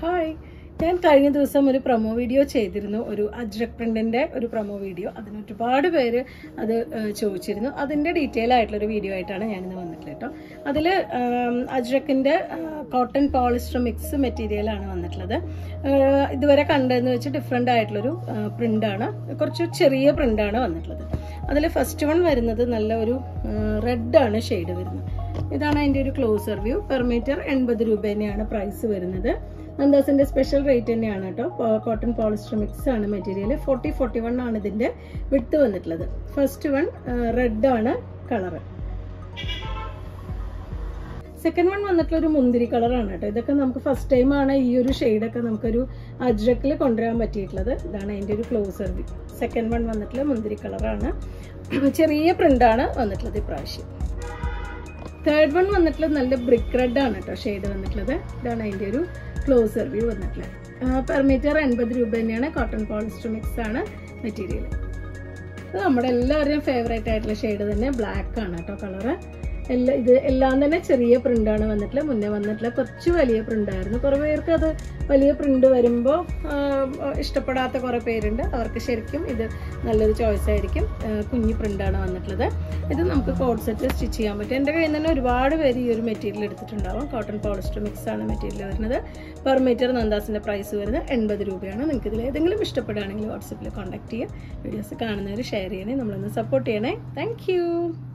hi ഞാൻ കഴിഞ്ഞ ദിവസം ഒരു പ്രൊമോ വീഡിയോ ചെയ്തിരുന്നു ഒരു അജ്രക് പ്രിന്റിന്റെ ഒരു പ്രൊമോ വീഡിയോ അതിന് ഒരുപാട് പേര് അത് ഏഹ്, ചോദിച്ചിരുന്നു അതിന്റെ ഡീറ്റെയിൽ ആയിട്ടുള്ള ഒരു വീഡിയോ ആയിട്ടാണ് ഞാനിന്ന് വന്നിട്ടുള്ളത് കേട്ടോ അതിൽ അജ്രക്കിന്റെ കോട്ടൺ പോളിസ്റ്റർ മിക്സ് മെറ്റീരിയൽ ആണ് വന്നിട്ടുള്ളത് ഏഹ്, ഇതുവരെ കണ്ടതെന്ന് വെച്ച് ഡിഫറെൻ്റ് ആയിട്ടുള്ളൊരു പ്രിന്റ് ആണ് കുറച്ച് ചെറിയ പ്രിന്റ് ആണ് വന്നിട്ടുള്ളത് അതിൽ ഫസ്റ്റ് വൺ വരുന്നത് നല്ല ഒരു റെഡ് ആണ് ഷെയ്ഡ് വരുന്നത് ഇതാണ് അതിന്റെ ഒരു ക്ലോസർ വ്യൂ പെർ മീറ്റർ എൺപത് രൂപ തന്നെയാണ് പ്രൈസ് വരുന്നത് നന്ദാസിന്റെ സ്പെഷ്യൽ റേറ്റ് തന്നെയാണ് കേട്ടോ കോട്ടൺ പോളിസ്റ്റർ മിക്സ് ആണ് മെറ്റീരിയൽ ഫോർട്ടി ഫോർട്ടി വൺ ആണ് ഇതിന്റെ വിട്ട് വന്നിട്ടുള്ളത് ഫസ്റ്റ് വൺ റെഡ് ആണ് കളറ് സെക്കൻഡ് വൺ വന്നിട്ടുള്ള ഒരു മുന്തിരി കളറാണ് കേട്ടോ ഇതൊക്കെ നമുക്ക് ഫസ്റ്റ് ടൈം ആണ് ഈ ഒരു ഷെയ്ഡൊക്കെ നമുക്കൊരു അജ്രക്കിൽ കൊണ്ടുവരാൻ പറ്റിയിട്ടുള്ളത് ഇതാണ് അതിൻ്റെ ഒരു ക്ലോസർ വ്യൂ സെക്കൻഡ് വൺ വന്നിട്ടുള്ള മുന്തിരി കളറാണ് ചെറിയ പ്രിന്റാണ് വന്നിട്ടുള്ളത് ഇപ്രാവശ്യം തേർഡ് വൺ വന്നിട്ടുള്ളത് നല്ല ബ്രിക്ക് റെഡ് ആണ് കേട്ടോ ഷെയ്ഡ് വന്നിട്ടുള്ളത് ഇതാണ് അതിൻ്റെ ഒരു ക്ലോസർ വ്യൂ വന്നിട്ടുള്ളത് പെർ മീറ്റർ എൺപത് രൂപ തന്നെയാണ് കോട്ടൺ പോളിസ്റ്റർ മിക്സ് ആണ് മെറ്റീരിയൽ ഇത് നമ്മുടെ എല്ലാവരുടെയും ഫേവറേറ്റ് ആയിട്ടുള്ള ഷെയ്ഡ് തന്നെ ബ്ലാക്ക് ആണ് കേട്ടോ കളറ് എല്ലാ ഇത് എല്ലാം തന്നെ ചെറിയ പ്രിന്റ് ആണ് വന്നിട്ടുള്ളത് മുന്നേ വന്നിട്ടുള്ള കുറച്ച് വലിയ പ്രിന്റ് ആയിരുന്നു കുറേ പേർക്ക് അത് വലിയ പ്രിന്റ് വരുമ്പോൾ ഇഷ്ടപ്പെടാത്ത കുറേ പേരുണ്ട് അവർക്ക് ശരിക്കും ഇത് നല്ലൊരു ചോയ്സ് ആയിരിക്കും ആ, കുഞ്ഞു പ്രിന്റ് ആണ് വന്നിട്ടുള്ളത് ഇത് നമുക്ക് കോഡ് സെറ്റ് സ്റ്റിച്ച് ചെയ്യാൻ പറ്റും എൻ്റെ കയ്യിൽ നിന്ന് തന്നെ ഒരുപാട് പേര് ഈ ഒരു മെറ്റീരിയൽ എടുത്തിട്ടുണ്ടാവും കോട്ടൺ പോളിസ്റ്റർ മിക്സ് ആണ് മെറ്റീരിയൽ വരുന്നത് പെർ മീറ്റർ നന്ദാസിൻ്റെ പ്രൈസ് വരുന്നത് എൺപത് രൂപയാണ് നിങ്ങൾക്ക് ഇതിൽ ഏതെങ്കിലും ഇഷ്ടപ്പെടുകയാണെങ്കിൽ വാട്സപ്പിൽ കോൺടാക്ട് ചെയ്യുക വീഡിയോസ് കാണുന്നവർ ഷെയർ ചെയ്യണേ നമ്മളൊന്ന് സപ്പോർട്ട് ചെയ്യണേ താങ്ക്